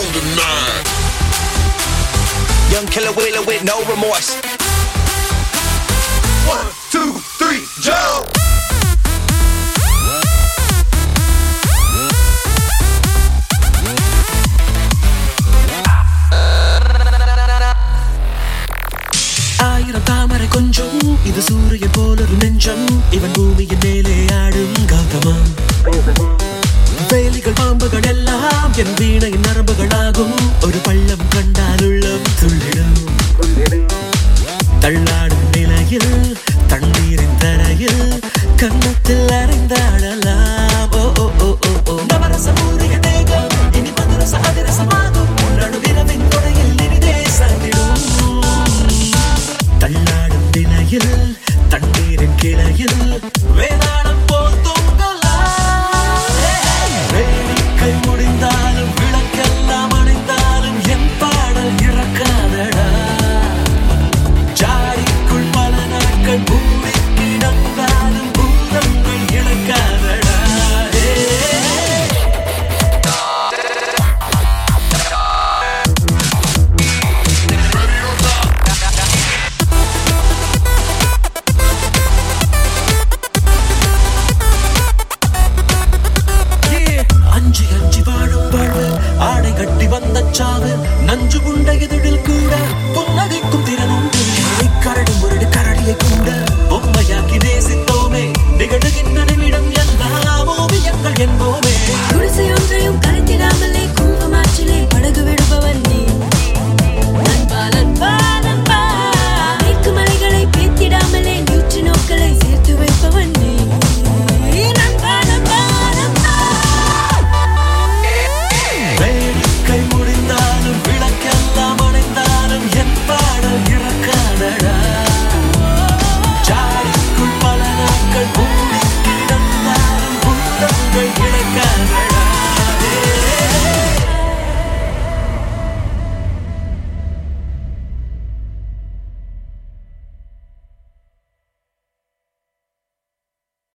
tonight. Young killer wheeler with no remorse. One, two, three, jump! ஆயிரம் தாமரை கொஞ்சம் இது சூரியன் போலொரு நெஞ்சம் இவன் பூமியின் மேலே ஆடும் கௌதமம் வேலிகள் பாம்புகள் எல்லாம் என் வீணையின் நரம்புகளாகும் ஒரு பள்ளி